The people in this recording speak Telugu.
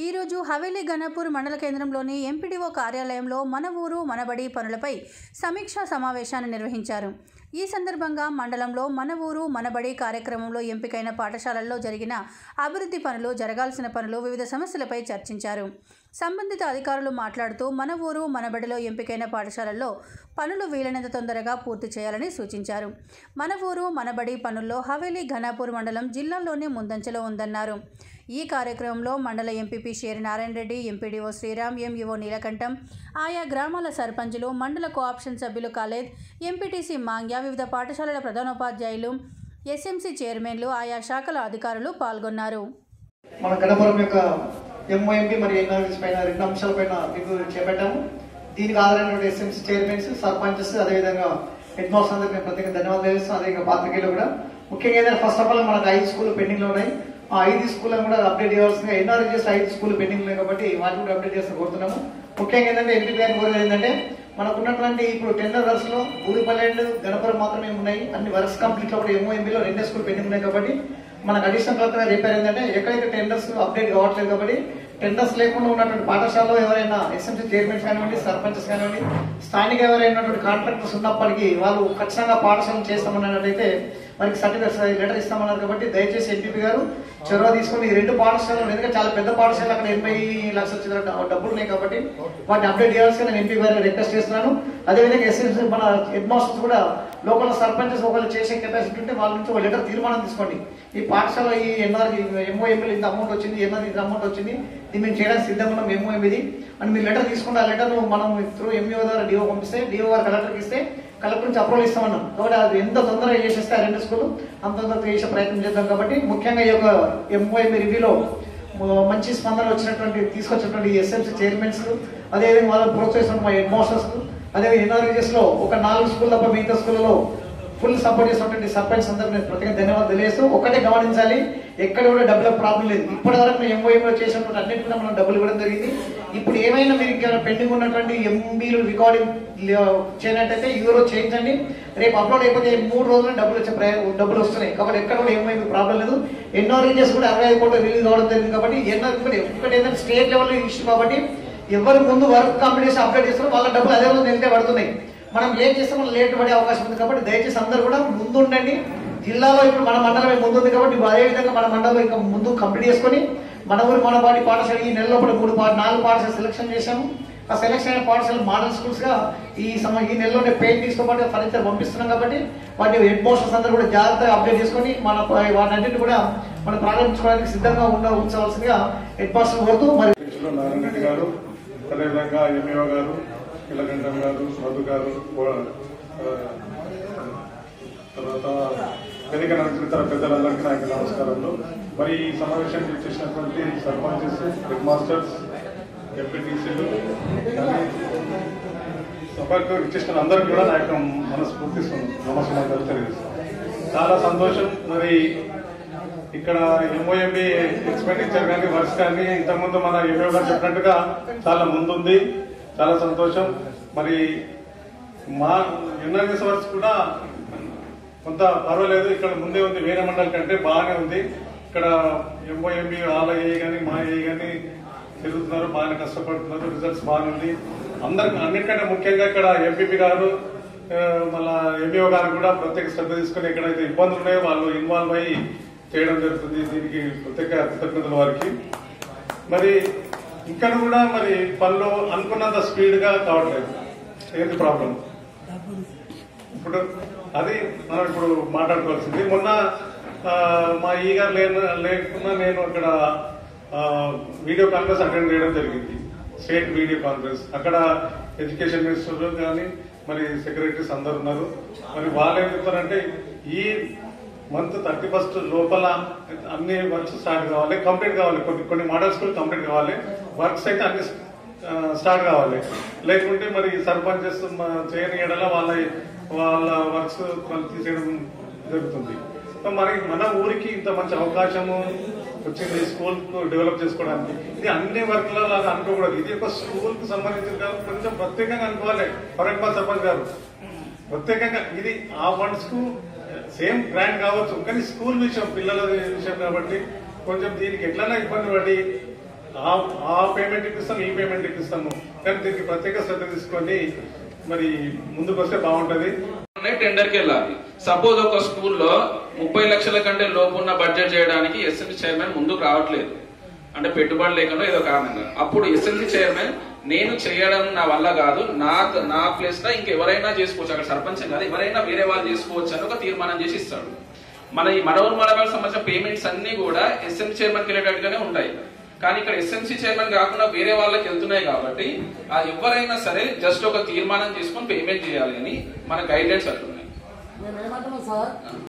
ఈరోజు హవేలీ గణపూర్ మండల కేంద్రంలోని ఎంపీడీఓ కార్యాలయంలో మన ఊరు మనబడి పనులపై సమీక్షా సమావేశాన్ని నిర్వహించారు ఈ సందర్భంగా మండలంలో మన ఊరు మనబడి కార్యక్రమంలో ఎంపికైన పాఠశాలల్లో జరిగిన అభివృద్ధి పనులు జరగాల్సిన పనులు వివిధ సమస్యలపై చర్చించారు సంబంధిత అధికారులు మాట్లాడుతూ మన ఊరు మనబడిలో ఎంపికైన పాఠశాలల్లో పనులు వీలైనంత తొందరగా పూర్తి చేయాలని సూచించారు మన ఊరు మనబడి పనుల్లో హవేలీ ఘనాపూర్ మండలం జిల్లాలోనే ముందంజలో ఉందన్నారు ఈ కార్యక్రమంలో మండల MPP Sheri Narayana Reddy MPDO Sriram MEO Neelakantam ఆయా గ్రామాల సర్పంచులు మండల కోఆప్షన్ సభ్యులు కాలేద్ ఎంపీటీసీ మాంగ్య వివిధ పాఠశాలల ప్రధానోపాధ్యాయులు ఎస్ఎంసీ చైర్మన్లు ఆయా శాఖల అధికారులు పాల్గొన్నారు మన గణపురం యొక్క ఎంఓఎంపీ మరియు ఎన్ఆర్ఎస్ పైన రెండు అంశాలపైన రివ్యూ చేపట్టాము దీనికి ఆధారమైనటువంటి ఎస్ఎంసీ చైర్మన్స్ సర్పంచెస్ అదేవిధంగా హెడ్ మాస్టర్ అందరికి మేము ప్రత్యేక ధన్యవాదాలు చేస్తాం అదేవిధంగా పాత్రికేయులు కూడా ముఖ్యంగా ఏదైనా ఫస్ట్ ఆఫ్ ఆల్ మనకు ఐదు స్కూల్ పెండింగ్ లో ఉన్నాయి ఆ ఐదు స్కూళ్ళను కూడా అప్డేట్ చేయాల్సిందిగా ఎన్ఆర్ఎస్ ఐదు స్కూల్ పెండింగ్ ఉన్నాయి కాబట్టి వాటిని కూడా అప్డేట్ చేస్తూ కోరుతున్నాము ముఖ్యంగా ఏంటంటే ఎంపీ గారిని కోరేది ఏంటంటే మనకు ఉన్నటువంటి ఇప్పుడు టెండర్ వర్క్స్ లో ఊరిపల్లి అండ్ గణపురం మాత్రమే ఉన్నాయి అన్ని వర్క్స్ కంప్లీట్ లో కూడా ఎంఓఎంబీలో రెండే స్కూల్ పెండింగ్ ఉన్నాయి కాబట్టి మనకు అడిషనల్ కలెక్టర్ రిపేర్ ఏంటంటే ఎక్కడైతే టెండర్స్ అప్డేట్ కావట్లేదు కాబట్టి టెండర్స్ లేకుండా ఉన్నటువంటి పాఠశాలలో ఎవరైనా ఎస్ఎంసీ చైర్మన్స్ కానివ్వండి సర్పంచెస్ కానివ్వండి స్థానిక ఎవరైనటువంటి కాంట్రాక్టర్స్ ఉన్నప్పటికీ వాళ్ళు ఖచ్చితంగా పాఠశాలను చేస్తామన్నట్లయితే వారికి సర్టిఫికేట్స్ లెటర్ ఇస్తామన్నారు కాబట్టి దయచేసి ఎంపీపీ గారు చొరవ తీసుకుని ఈ రెండు పాఠశాలలు ఎందుకంటే చాలా పెద్ద పాఠశాల అక్కడ ఎనభై లక్షల చిల్లర డ- డబ్బులు ఉన్నాయి కాబట్టి వాటిని అప్డేట్ చేయాల్సి నేను ఎంపీ గారిని రిక్వెస్ట్ చేస్తున్నాను అదేవిధంగా ఎస్ఎంసీ మన హెడ్ మాస్టర్స్ కూడా లోకల్ సర్పంచెస్ ఒకళ్ళు చేసే కెపాసిటీ ఉంటే వాళ్ళ నుంచి ఒక లెటర్ తీర్మానం తీసుకోండి ఈ పాఠశాల ఈ ఎన్ఆర్ ఎంఓఎంఎల్ ఇంత అమౌంట్ వచ్చింది ఎన్ఆర్ ఇంత అమౌంట్ వచ్చింది దీన్ని మేము చేయడానికి సిద్ధంగా ఉన్నాం ఎంఓఎం ఇది అని మీరు లెటర్ తీసుకుంటే ఆ లెటర్ మనం త్రూ ఎంఈఓ ద్వారా డిఓ పంపిస్తే డిఓ గారు కలెక్టర్కి ఇస్తే కలెక్టర్ నుంచి అప్రూవల్ ఇస్తామన్నాం కాబట్టి అది ఎంత తొందరగా చేసేస్తే ఆ రెండు స్కూల్ అంత తొందరగా చేసే ప్రయత్నం చేద్దాం కాబట్టి ముఖ్యంగా ఈ యొక్క ఎంఓఎం రివ్యూలో మంచి స్పందన వచ్చినటువంటి తీసుకొచ్చినటువంటి ఎస్ఎంసీ చైర్మన్స్ అదేవిధంగా వాళ్ళని ప్రోత్సహిస్తున్న మా హెడ్ మాస్టర్స్ అదే ఎన్ఆర్ఎస్ లో ఒక నాలుగు స్కూల్ తప్ప మిగతా స్కూళ్ళలో ఫుల్ సపోర్ట్ చేసినటువంటి సర్పంచ్ అందరూ నేను ప్రత్యేక ధన్యవాదాలు తెలియజేస్తూ ఒకటే గమనించాలి ఎక్కడ కూడా డబ్బుల ప్రాబ్లం లేదు ఇప్పటి వరకు మేము ఎంఓఎంలో చేసినటువంటి అన్నిటి కూడా మనం డబ్బులు ఇవ్వడం జరిగింది ఇప్పుడు ఏమైనా మీరు ఇంకా పెండింగ్ ఉన్నటువంటి ఎంబీలు రికార్డింగ్ చేయనట్టయితే ఈ రోజు చేయించండి రేపు అప్లోడ్ అయిపోతే మూడు రోజులు డబ్బులు వచ్చే ప్రయ- డబ్బులు వస్తున్నాయి కాబట్టి ఎక్కడ కూడా ఏమీ ప్రాబ్లం లేదు ఎన్నో రీజెస్ కూడా అరవై ఐదు కోట్లు రిలీజ్ అవ్వడం జరిగింది కాబట్టి ఎన్నో కూడా ఒకటి ఏంటంటే స్టేట్ లెవెల్ ఇష్యూ కాబట్టి ఎవరు ముందు వర్క్ కంప్లీట్ చేసి అప్డేట్ చేస్తారో వాళ్ళ డబ్బులు అదే రోజు నిలిపే పడుతున్నాయి మనం లేట్ చేస్తే మనం లేట్ పడే అవకాశం ఉంది కాబట్టి దయచేసి అందరూ కూడా ముందు ఉండండి జిల్లాలో ఇప్పుడు మన మండలం ముందు ఉంది కాబట్టి ఇప్పుడు అదే విధంగా మన మండలం ఇంకా ముందు కంప్లీట్ చేసుకొని మన ఊరు మన పాటి పాఠశాల ఈ నెల లోపల మూడు పా- నాలుగు పాఠశాల సెలెక్షన్ చేశాము ఆ సెలెక్షన్ అయిన పాఠశాల మోడల్ స్కూల్స్ గా ఈ సమ ఈ నెలలోనే పెయింటింగ్స్ తో పాటు ఫర్నిచర్ పంపిస్తున్నాం కాబట్టి వాటి హెడ్ మాస్టర్స్ అందరూ కూడా జాగ్రత్తగా అప్డేట్ చేసుకొని మన వాటన్నింటిని కూడా మనం ప్రారంభించుకోవడానికి సిద్ధంగా ఉండ ఉంచవలసిందిగా హెడ్ మాస్టర్ కోరుతూ మరి అధ్యక్షులు నారాయణ రెడ్డి గారు అదేవిధంగా ఎంఈఓ గారు ఇలగంటం గారు మధు గారు ఆ, తర్వాత వేదిక నడిచిన ఇతర పెద్దలందరికీ నా యొక్క నమస్కారాలు మరి ఈ సమావేశానికి వచ్చేసినటువంటి సర్పంచెస్ హెడ్ మాస్టర్స్ ఎంపీటీసీలు సభకు ఇచ్చేసిన అందరికీ కూడా నా యొక్క మనస్ఫూర్తి నమస్కారాలు తెలియజేస్తాను చాలా సంతోషం మరి ఇక్కడ ఎంఓఎంబి ఎక్స్పెండిచర్ కానీ వర్క్స్ కానీ ఇంతకుముందు మన ఎంఓ గారు చెప్పినట్టుగా చాలా ముందుంది చాలా సంతోషం మరి మా ఎన్ఆర్ఎస్ వర్క్స్ కూడా కొంత పర్వాలేదు ఇక్కడ ముందే ఉంది వేరే మండలి కంటే బాగానే ఉంది ఇక్కడ ఎంఓఎంబి వాళ్ళ ఏ కానీ మా ఏ కానీ తిరుగుతున్నారు బాగానే కష్టపడుతున్నారు రిజల్ట్స్ బాగుంది అందరికి అన్నిటికంటే ముఖ్యంగా ఇక్కడ ఎంపీపీ గారు ఆ, మళ్ళా ఎంఈఓ గారు కూడా ప్రత్యేక శ్రద్ధ తీసుకుని ఎక్కడైతే ఇబ్బందులు ఉన్నాయో వాళ్ళు ఇన్వాల్వ్ అయ్యి చేయడం జరుగుతుంది దీనికి ప్రత్యేక కృతజ్ఞతలు వారికి మరి ఇక్కడ కూడా మరి పనులు అనుకున్నంత స్పీడ్ గా కావట్లేదు ఏంటి ప్రాబ్లం ఇప్పుడు అది మనం ఇప్పుడు మాట్లాడుకోవాల్సింది మొన్న ఆ, మా ఈ గారు లేన లేకుండా నేను అక్కడ ఆ, వీడియో కాన్ఫరెన్స్ అటెండ్ చేయడం జరిగింది స్టేట్ వీడియో కాన్ఫరెన్స్ అక్కడ ఎడ్యుకేషన్ మినిస్టర్ కానీ మరి సెక్రటరీస్ అందరు ఉన్నారు మరి వాళ్ళు ఏం చెప్తారంటే ఈ మంత్ థర్టీ ఫస్ట్ లోపల అన్ని వర్క్స్ స్టార్ట్ కావాలి కంప్లీట్ కావాలి కొన్ని కొన్ని మోడల్స్ కూడా కంప్లీట్ కావాలి వర్క్స్ అయితే అన్ని స్టార్ట్ కావాలి లేకుంటే మరి సర్పంచెస్ చేయని ఎడల వాళ్ళ వాళ్ళ వర్క్స్ వాళ్ళు తీసేయడం జరుగుతుంది సో మరి మన ఊరికి ఇంత మంచి అవకాశము వచ్చింది స్కూల్ కు డెవలప్ చేసుకోవడానికి ఇది అన్ని వర్క్ల లాగా అనుకోకూడదు ఇది ఒక స్కూల్ కు సంబంధించిన కాబట్టి కొంచెం ప్రత్యేకంగా అనుకోవాలి ఫర్ ఎగ్జాంపుల్ సర్పంచ్ గారు ప్రత్యేకంగా ఇది ఆ ఫండ్స్ కు సేమ్ గ్రాంట్ కావచ్చు కానీ స్కూల్ విషయం పిల్లల విషయం కాబట్టి కొంచెం దీనికి ఎట్లైనా ఇబ్బంది పడి ఆ- ఆ పేమెంట్ ఇప్పిస్తాం ఈ పేమెంట్ ఇప్పిస్తాము కానీ దీనికి ప్రత్యేక శ్రద్ధ తీసుకోండి మరి ముందుకు వస్తే బాగుంటది టెండర్ కి వెళ్ళాలి సపోజ్ ఒక స్కూల్లో ముప్పై లక్షల కంటే లోపు ఉన్న బడ్జెట్ చేయడానికి ఎస్ఎంసీ చైర్మన్ ముందుకు రావట్లేదు అంటే పెట్టుబడి లేకుండా ఏదో కారణంగా అప్పుడు ఎస్ఎంసీ చైర్మన్ నేను చేయడం నా వల్ల కాదు నా నా ప్లేస్ లో ఇంకెవరైనా చేసుకోవచ్చు అక్కడ సర్పంచ్ కాదు ఎవరైనా వేరే వాళ్ళు చేసుకోవచ్చు అని ఒక తీర్మానం చేసి ఇస్తాడు మన ఈ మనవరు మనవాళ్ళకి సంబంధించిన పేమెంట్స్ అన్ని కూడా ఎస్ఎంసీ చైర్మన్ కి వెళ్ళేటట్టుగానే ఉంటాయి కానీ ఇక్కడ ఎస్ఎంసీ చైర్మన్ కాకుండా వేరే వాళ్ళకి వెళ్తున్నాయి కాబట్టి ఆ ఎవరైనా సరే జస్ట్ ఒక తీర్మానం చేసుకొని పేమెంట్ చేయాలి అని మన గైడ్ లైన్స్ అట్లున్నాయి మేము ఏమంటున్నాం సార్